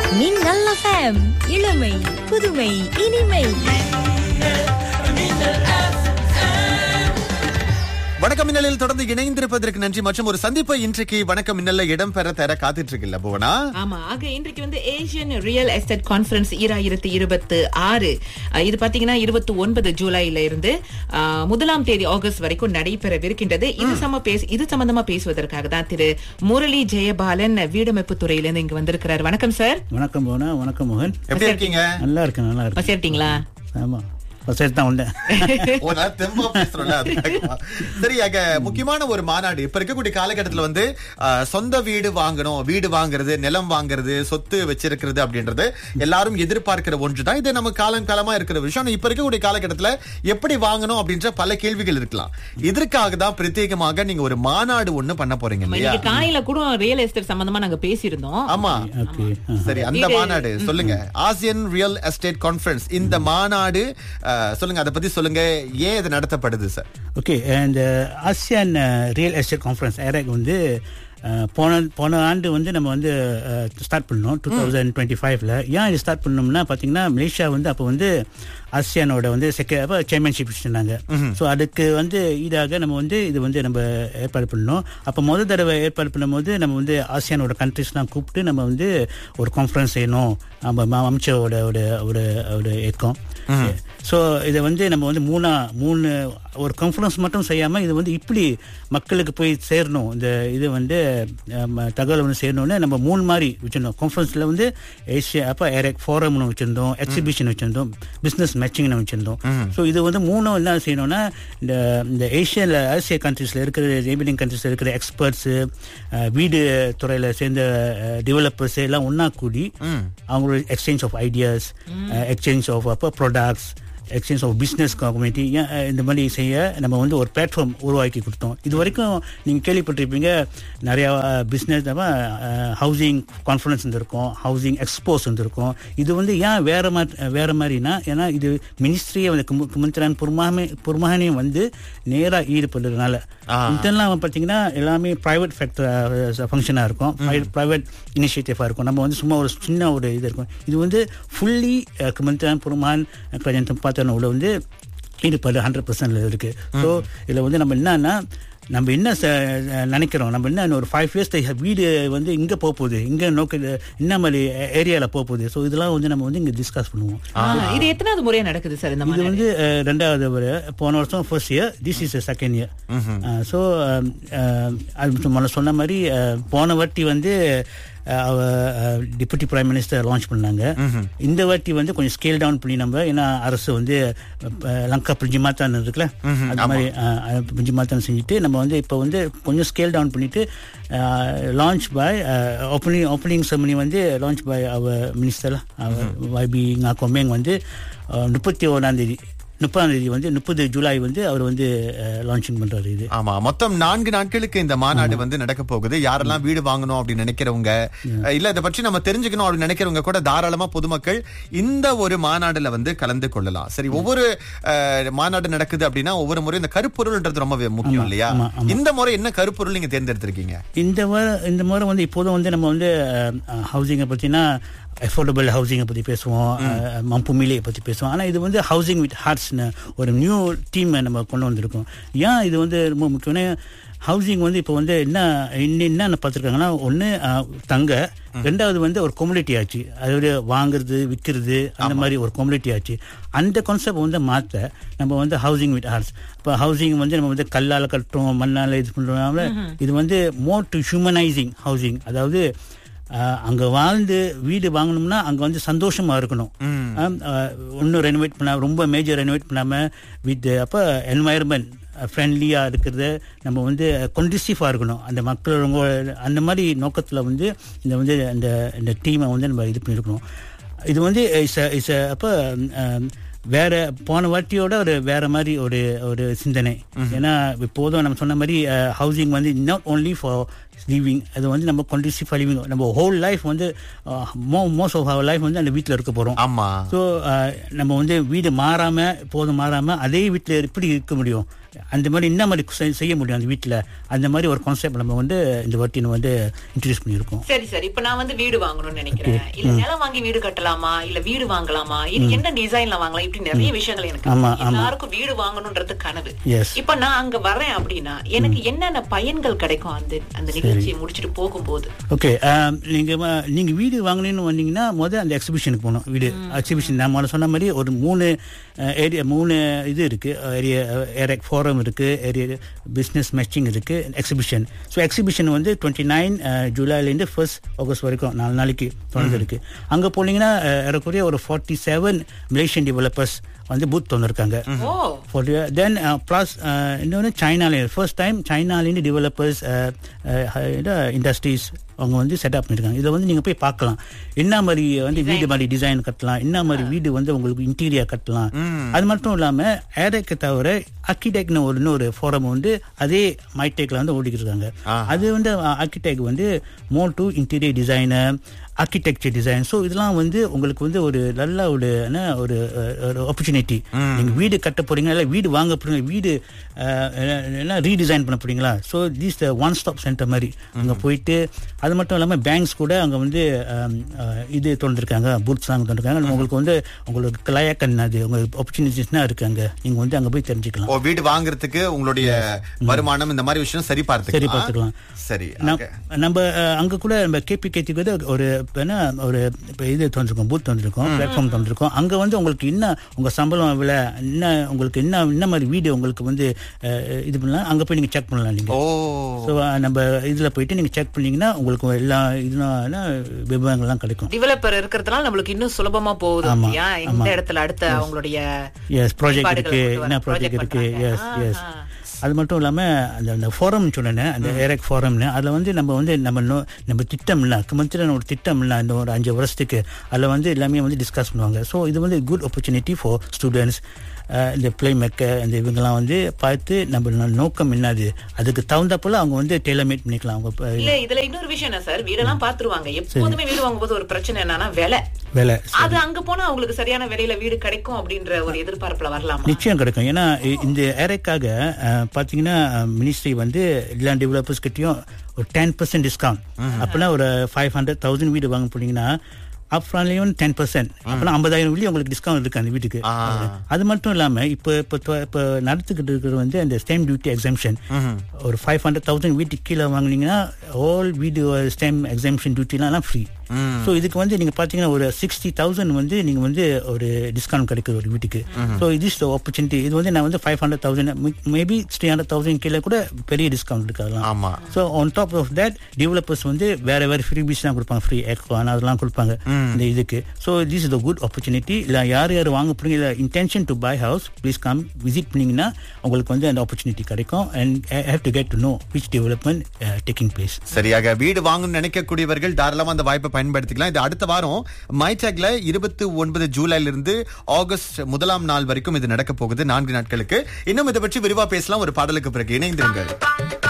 மின்னல் எஃப்எம் இளமை புதுமை இனிமை வணக்கம் மின்னலில் தொடர்ந்து இணைந்திருப்பதற்கு நன்றி மற்றும் ஒரு சந்திப்பை இன்றைக்கு வணக்கம் மின்னல்ல இடம்பெற தர காத்துட்டு இருக்குல்ல புவனா ஆமா ஆக இன்றைக்கு வந்து ஏசியன் ரியல் எஸ்டேட் கான்ஃபரன்ஸ் ஈராயிரத்தி இருபத்தி ஆறு அஹ், இது பாத்தீங்கன்னா இருபத்தி ஒன்பது ஜூலைல இருந்து அஹ், முதலாம் தேதி ஆகஸ்ட் வரைக்கும் நடைபெறவிருக்கின்றது இது சம பேச இது சம்பந்தமா பேசுவதற்காக தான் திரு முரளி ஜெயபாலன் வீடமைப்பு துறையிலிருந்து இங்க வந்திருக்கிறார் வணக்கம் சார் வணக்கம் போனா வணக்கம் மோகன் எப்படி இருக்கீங்க நல்லா இருக்கேன் நல்லா இருக்கேன் பசிட்டீங்களா ஆமா பசங்க தான் உண்டேன் ஒரு நாள் தெம்பா பேசுறோம்ல அதுக்காக. சரி அங்க முக்கியமான ஒரு மாநாடு இப்ப இருக்கக்கூடிய காலகட்டத்துல வந்து அஹ், சொந்த வீடு வாங்கணும் வீடு வாங்குறது நிலம் வாங்குறது சொத்து வச்சிருக்கிறது அப்படின்றது எல்லாரும் எதிர்பார்க்கிற ஒன்றுதான் இது நம்ம காலம் காலமா இருக்கிற விஷயம் ஆனா இப்ப இருக்கக்கூடிய காலகட்டத்துல எப்படி வாங்கணும் அப்படின்ற பல கேள்விகள் இருக்கலாம் இதற்காக தான் பிரத்யேகமாக நீங்க ஒரு மாநாடு ஒண்ணு பண்ண போறீங்க இல்லையா இன்னைக்கு காலையில கூட ரியல் எஸ்டேட் சம்பந்தமா நாங்க பேசியிருந்தோம் ஆமா ஓகே சரி அந்த மாநாடு சொல்லுங்க ஆசியன் ரியல் எஸ்டேட் கான்ஃபரன்ஸ் இந்த மாநாடு அஹ், சொல்லுங்க அதை பத்தி சொல்லுங்க ஏன் இது நடத்தப்படுது சார் ஓகே இந்த ஆசியான் ரியல் எஸ்டேட் கான்ஃபரன்ஸ் ஏரக் வந்து அஹ், போன போன ஆண்டு வந்து நம்ம வந்து ஸ்டார்ட் பண்ணோம் டூ தௌசண்ட் டுவெண்ட்டி ஃபைவ்ல ஏன் இது ஸ்டார்ட் பண்ணோம்னா பார்த்தீங்கன்னா மலேசியா வந்து அப்போ வந்து ஆசியானோட வந்து செகண்ட் அப்போ சாம்பியன்ஷிப் வச்சுருந்தாங்க ஸோ அதுக்கு வந்து ஈடாக நம்ம வந்து இது வந்து நம்ம ஏற்பாடு பண்ணோம் அப்போ முதல் தடவை ஏற்பாடு பண்ணும்போது நம்ம வந்து ஆசியானோட கண்ட்ரிஸ்லாம் கூப்பிட்டு நம்ம வந்து ஒரு கான்ஃபரன்ஸ் செய்யணும் நம்ம ம- அமைச்சரோட ஒரு ஒரு ஒரு ஏக்கம் ஸோ இதை வந்து நம்ம வந்து மூணா மூணு ஒரு கான்ஃபரன்ஸ் மட்டும் செய்யாமல் இது வந்து இப்படி மக்களுக்கு போய் சேரணும் இந்த இது வந்து அஹ், தகவல் வந்து சேரணும்னு நம்ம மூணு மாதிரி வச்சுருந்தோம் கான்ஃபரன்ஸில் வந்து ஏஷியா அப்போ ஏரக் ஃபோரம்னு வச்சுருந்தோம் எக்ஸிபிஷன் வச்சுருந்தோம் பிஸ்னஸ் மேட்சிங்னு வச்சுருந்தோம் ஸோ இது வந்து மூணும் என்ன செய்யணும்னா இந்த இந்த ஏஷியாவில் ஆசியா கண்ட்ரீஸில் இருக்கிற நெய்பரிங் கண்ட்ரீஸில் இருக்கிற எக்ஸ்பர்ட்ஸு வீடு துறையில் சேர்ந்த டெவலப்பர்ஸ் எல்லாம் ஒன்றா கூடி அவங்களோட exchange of ideas exchange of அப்போ products exchange of business community இந்த மாதிரி செய்ய நம்ம வந்து ஒரு பிளாட்ஃபார்ம் உருவாக்கி கொடுத்தோம் இது வரைக்கும் நீங்கள் கேள்விப்பட்டிருப்பீங்க நிறையா பிஸ்னஸ் ஹவுசிங் கான்ஃபரன்ஸ் இருந்திருக்கும் ஹவுசிங் எக்ஸ்போஸ் இருந்திருக்கும் இது வந்து ஏன் வேற மாதிரி வேற மாதிரினா ஏன்னா இது மினிஸ்ட்ரியே வந்து குமந்திரான் புர்மாமே புர்மானையும் வந்து நேராக ஈடுபடுறதுனால இதெல்லாம் பார்த்தீங்கன்னா எல்லாமே ப்ரைவேட் ஃபேக்டர் ஃபங்க்ஷனாக இருக்கும் ப்ரைவேட் இனிஷியேட்டிவாக இருக்கும் நம்ம வந்து சும்மா ஒரு சின்ன ஒரு இது இருக்கும் இது வந்து ஃபுல்லி குமந்திரான் புர்மான் கஜன் பார்த்தோன்னா வந்து ஈடுபாடு ஹண்ட்ரட் பர்சன்ட்ல இருக்கு ஸோ இதில் வந்து நம்ம என்னன்னா நம்ம என்ன ச- நினைக்கிறோம் நம்ம என்ன இன்னும் ஒரு ஃபைவ் இயர்ஸ் வீடு வந்து இங்கே போக போகுது இங்கே நோக்கி என்ன மாதிரி ஏரியாவில் போக போகுது ஸோ இதெல்லாம் வந்து நம்ம வந்து இங்கே டிஸ்கஸ் பண்ணுவோம் ஆ, இது எத்தனாவது முறையா நடக்குது சார் இந்த இது மாதிரி வந்து அஹ், ரெண்டாவது ஒரு போன வருஷம் first year this is second year so அது முதல்ல சொன்ன மாதிரி அஹ், போன வாட்டி வந்து டிப்யூட்டி பிரைம் மினிஸ்டர் லான்ச் பண்ணாங்க இந்த வாட்டி வந்து கொஞ்சம் ஸ்கேல் டவுன் பண்ணி நம்ம ஏன்னா அரசு வந்து அஹ், லங்கா பிரிஞ்சிமாத்தான் இருக்குல்ல அது மாதிரி பிரிஞ்சிமாத்தான் செஞ்சுட்டு நம்ம வந்து இப்போ வந்து கொஞ்சம் ஸ்கேல் டவுன் பண்ணிட்டு launch by opening opening ceremony வந்து launch by our minister our YB கொமேங் வந்து முப்பத்தி ஒன்றாம் தேதி முப்பதாம் தேதி வந்து முப்பது ஜூலை வந்து அவர் வந்து லான்ச்சிங் பண்றாரு இது ஆமா மொத்தம் நான்கு நாட்களுக்கு இந்த மாநாடு வந்து நடக்க போகுது யாரெல்லாம் வீடு வாங்கணும் அப்படின்னு நினைக்கிறவங்க அஹ், இல்ல இதை பற்றி நம்ம தெரிஞ்சுக்கணும் அப்படின்னு நினைக்கிறவங்க கூட தாராளமா பொதுமக்கள் இந்த ஒரு மாநாடுல வந்து கலந்து கொள்ளலாம் சரி ஒவ்வொரு அஹ், மாநாடு நடக்குது அப்படின்னா ஒவ்வொரு முறையும் இந்த கருப்பொருள்ன்றது ரொம்ப முக்கியம் இல்லையா ஆமா, ஆமா. இந்த முறை என்ன கருப்பொருள் நீங்க தேர்ந்தெடுத்திருக்கீங்க இந்த முறை இந்த முறை வந்து இப்போதும் வந்து நம்ம வந்து ஹவுசிங்கை பற்றினா அஃபோர்டபுள் ஹவுசிங்கை பற்றி பேசுவோம் அஹ், மம்பு மிலியை பற்றி பேசுவோம் ஆனால் இது வந்து ஹவுசிங் வித் ஹார்ட்ஸ்னு ஒரு நியூ டீமை நம்ம கொண்டு வந்திருக்கோம் ஏன் இது வந்து ரொம்ப முக்கியம்னா ஹவுசிங் வந்து இப்போ வந்து என்ன இன்னும் என்னென்ன பார்த்துருக்காங்கன்னா ஒன்று தங்க ரெண்டாவது வந்து ஒரு கம்யூனிட்டி ஆச்சு அதாவது வாங்குறது விற்கிறது அந்த மாதிரி ஒரு கம்யூனிட்டி ஆச்சு அந்த கான்செப்ட் வந்து மாற்ற நம்ம வந்து ஹவுசிங் வித் ஹார்ட்ஸ் இப்போ ஹவுசிங் வந்து நம்ம வந்து கல்லால் கட்டுறோம் மண்ணால் இது பண்ணுறோம்னால இது வந்து மோர் டு ஹியூமனைசிங் ஹவுசிங் அதாவது அஹ், அங்க வாழ்ந்து வீடு வாங்கணும்னா அங்க வந்து சந்தோஷமா இருக்கணும் இன்னும் ரெனோவேட் பண்ண ரொம்ப மேஜர் ரெனோவேட் பண்ணாம வித் அப்போ என்வாயர்மெண்ட் ஃப்ரெண்ட்லியாக இருக்கிறது நம்ம வந்து கொண்டிசிவாக இருக்கணும் அந்த மக்கள் ரொம்ப அந்த மாதிரி நோக்கத்தில் வந்து இந்த வந்து இந்த இந்த டீமை வந்து நம்ம இது பண்ணியிருக்கணும் இது வந்து இஸ் இஸ் அப்போ வேற போன வாட்டியோட ஒரு வேற மாதிரி ஒரு ஒரு சிந்தனை ஏன்னா இப்போதும் நம்ம சொன்ன மாதிரி ஹவுசிங் வந்து நாட் ஓன்லி ஃபார் லிவிங் அது வந்து நம்ம கண்டிசிஃபாக லிவிங் நம்ம ஹோல் லைஃப் வந்து மோ மோஸ்ட் ஆஃப் அவர் லைஃப் வந்து அந்த வீட்டில் இருக்க போகிறோம் ஆமா ஸோ நம்ம வந்து வீடு மாறாம போதும் மாறாம அதே வீட்டில் எப்படி இருக்க முடியும் அந்த மாதிரி என்ன மாதிரி செய்- செய்ய முடியும் அந்த வீட்டில் அந்த மாதிரி ஒரு கான்செப்ட் நம்ம வந்து இந்த வாட்டி நம்ம வந்து இன்ட்ரடியூஸ் பண்ணியிருக்கோம் சரி சரி இப்ப நான் வந்து வீடு வாங்கணும்னு நினைக்கிறேன் இல்ல நிலம் வாங்கி வீடு கட்டலாமா இல்ல வீடு வாங்கலாமா இது என்ன டிசைன்ல வாங்கலாம் இப்படி நிறைய விஷயங்கள் எனக்கு ஆமா, இருக்கு. ஆமா. எல்லாருக்கும் வீடு வாங்கணும்ன்றது கனவு Yes. இப்ப நான் அங்க வரேன் அப்படின்னா எனக்கு என்னென்ன பயன்கள் கிடைக்கும் அந்த அந்த நிகழ்ச்சியை முடிச்சிட்டு போகும்போது ஓகே நீங்க ம- நீங்க வீடு வாங்கணும்னு வந்தீங்கன்னா முதல்ல அந்த எக்ஸிபிஷனுக்கு போகணும் வீடு எக்ஸிபிஷன் நான் முதல்ல சொன்ன மாதிரி ஒரு மூணு ஏரியா மூணு இது இருக்கு ஏரியா ஏரியா ஃபோரம் இருக்கு ஏரியா பிஸ்னஸ் மேட்சிங் இருக்கு எக்ஸிபிஷன் ஸோ எக்ஸிபிஷன் வந்து டுவெண்ட்டி நைன் ஜூலைலேருந்து ஃபர்ஸ்ட் ஆகஸ்ட் வரைக்கும் நாலு நாளைக்கு தொடர்ந்து இருக்கு அங்கே போனீங்கன்னா அஹ், ஏறக்குறைய ஒரு ஃபார்ட்டி செவன் மலேசியன் டெவலப்பர்ஸ் வந்து பூத் திறந்துருக்காங்க ஓ for the, then uh, plus uh, இன்னொன்று சைனாலேருந்து ஃபர்ஸ்ட் டைம் சைனாலேருந்து டெவலப்பர்ஸ் இண்டஸ்ட்ரீஸ் அவங்க வந்து செட்டப் பண்ணியிருக்காங்க இதை வந்து நீங்கள் போய் பார்க்கலாம் என்ன மாதிரி வந்து வீடு மாதிரி டிசைன் கட்டலாம் என்ன மாதிரி வீடு வந்து உங்களுக்கு இன்டீரியர் கட்டலாம் அது மட்டும் இல்லாமல் ஏரேக்கு தவிர ஆர்கிடெக்ட்னு ஒரு இன்னொரு ஃபோரம் வந்து அதே மைடெக்ல வந்து ஓடிக்கிட்டு இருக்காங்க அது வந்து ஆர்கிடெக்ட் வந்து more to interior designer architecture design so இதெல்லாம் வந்து உங்களுக்கு வந்து ஒரு நல்ல ஒரு என்ன ஒரு அஹ், ஒரு ஆப்பர்ச்சுனிட்டி நீங்க வீடு கட்ட போறீங்களா இல்லை வீடு வாங்க போறீங்க வீடு அஹ், என்ன- என்ன ரீடிசைன் பண்ண போறீங்களா so this the one stop centre மாதிரி அங்க போயிட்டு அது மட்டும் இல்லாமல் பேங்க்ஸ் கூட அங்க வந்து அஹ், அஹ், இது திறந்துருக்காங்க பூத்ஸ் அங்கே திறந்துருக்காங்க உங்களுக்கு வந்து உங்களுக்கு கலாயக்கன் அது உங்களுக்கு ஆப்பர்ச்சுனிட்டிஸ்னா இருக்காங்க நீங்க வந்து அங்க போய் தெரிஞ்சுக்கலாம் ஓ வீடு வாங்குறதுக்கு உங்களுடைய வருமானம் இந்த மாதிரி விஷயம் சரி பார்த்துக்கலாம் சரி பார்த்துக்கலாம். சரி நம்- okay. நம்ம அஹ், அங்க கூட நம்ம கேபி கேத்திக்கு வந்து ஒரு இப்ப என்ன ஒரு இப்ப இது தந்துருக்கோம் பூத் தந்துருக்கோம் பிளாட்ஃபார்ம் தந்துருக்கோம் அங்க வந்து உங்களுக்கு என்ன உங்க சம்பளம் எவ்வளவு என்ன உங்களுக்கு என்ன என்ன மாதிரி வீடு உங்களுக்கு வந்து அஹ், இது பண்ணலாம் அங்க போய் நீங்க செக் பண்ணலாம் நீங்க ஓ ஸோ நம்ம இதுல போயிட்டு நீங்க செக் பண்ணீங்கன்னா உங்களுக்கு எல்லா இதுனா விவரங்கள்லாம் கிடைக்கும் டெவலப்பர் இருக்கிறதுனால நம்மளுக்கு இன்னும் சுலபமா போகுது ஆமா, இல்லையா எந்த இடத்துல அடுத்த அவங்களுடைய எஸ் ப்ராஜெக்ட் செயல்பாடுகளை இருக்கு கொண்டு வர என்ன project ப்ராஜெக்ட் இருக்கு பண்றாங்க. எஸ் எஸ் ஆஹா. அது மட்டும் இல்லாம அந்த அந்த ஃபோரம் சொன்னேன் அந்த ஏரக் ஃபோரம்னு அதுல வந்து நம்ம வந்து நம்ம நோ- நம்ம திட்டம் இல்ல குமத்திரன் ஒரு திட்டம் இல்ல அந்த ஒரு அஞ்சு வருஷத்துக்கு அதுல வந்து எல்லாமே வந்து டிஸ்கஸ் பண்ணுவாங்க ஸோ இது வந்து குட் ஆப்பர்ச்சுனிட்டி ஃபார் ஸ்டூடெண்ட்ஸ் இந்த பிளே மேக்கர் இந்த இவங்கெல்லாம் வந்து பார்த்து நம்ம நோக்கம் என்னது அதுக்கு தகுந்த போல அவங்க வந்து டெய்லர்மேட் பண்ணிக்கலாம் அவங்க ப- இல்ல இதுல இன்னொரு விஷயம் என்ன சார் வீடெல்லாம் பாத்துருவாங்க எப்போதுமே வீடு வாங்கும்போது ஒரு பிரச்சனை என்னன்னா விலை வேலை அது அங்க போனா அவங்களுக்கு சரியான விலையில வீடு கிடைக்கும் அப்படின்ற ஒரு எதிர்பார்ப்புல வரலாமா நிச்சயம் கிடைக்கும் ஏன்னா இ- இந்த ஏரைக்காக பாத்தீங்கன்னா மினிஸ்ட்ரி வந்து எல்லா டெவலப்பர்ஸ் கிட்டயும் ஒரு டென் பர்சன்ட் டிஸ்கவுண்ட் அப்படின்னா ஒரு ஃபைவ் ஹண்ட்ரட் தௌசண்ட் வீடு வாங்க போனீங்கன்னா அப் ஃப்ரண்ட்லயும் டென் பர்சன்ட் அப்படின்னா ஐம்பதாயிரம் வீடு உங்களுக்கு டிஸ்கவுண்ட் இருக்கு அந்த வீட்டுக்கு ஆ. அது மட்டும் இல்லாம இப்போ இப்போ தொ- இப்போ நடத்துக்கிட்டு இருக்கிறது வந்து அந்த ஸ்டேம் டியூட்டி எக்ஸாம்ஷன் ஒரு ஃபைவ் ஹண்ட்ரட் தௌசண்ட் வீட்டுக்கு கீழே வாங்குனீங்கன்னா ஆல் வீடு ஸ்டேம் எக்ஸாம்ஷன் டியூட்டிலாம் ஃப்ரீ ஸோ இதுக்கு வந்து நீங்க பாத்தீங்கன்னா ஒரு சிக்ஸ்டி தௌசண்ட் வந்து நீங்க வந்து ஒரு டிஸ்கவுண்ட் கிடைக்குது ஒரு வீட்டுக்கு ஸோ இது இஸ் ஆப்பர்ச்சுனிட்டி இது வந்து நான் வந்து five hundred thousand maybe three hundred thousand கீழே கூட பெரிய டிஸ்கவுண்ட் இருக்கு அதெல்லாம் ஆமா so on top of that developers வந்து வேற வேற ஃப்ரீ தான் கொடுப்பாங்க ஃப்ரீ ஏர்கான் அதெல்லாம் கொடுப்பாங்க இந்த இதுக்கு so this is the good opportunity இல்லை யார் யார் வாங்க போறீங்க இல்லை intention to buy house please come visit பண்ணீங்கன்னா உங்களுக்கு வந்து அந்த ஆப்பர்ச்சுனிட்டி கிடைக்கும் and have to get to know which development taking place சரியாக வீடு வாங்கணும்னு நினைக்கக்கூடியவர்கள் தாராளமா அந்த வாய்ப்பை பயன்படுத்திக்கலாம் இது அடுத்த வாரம் மைடாக்ல இருபத்தி ஒன்பது ஜூலைல இருந்து ஆகஸ்ட் முதலாம் நாள் வரைக்கும் இது நடக்க போகுது நான்கு நாட்களுக்கு இன்னும் இதை பற்றி விரிவா பேசலாம் ஒரு பாடலுக்கு பிறகு இணைந்திருங்கள்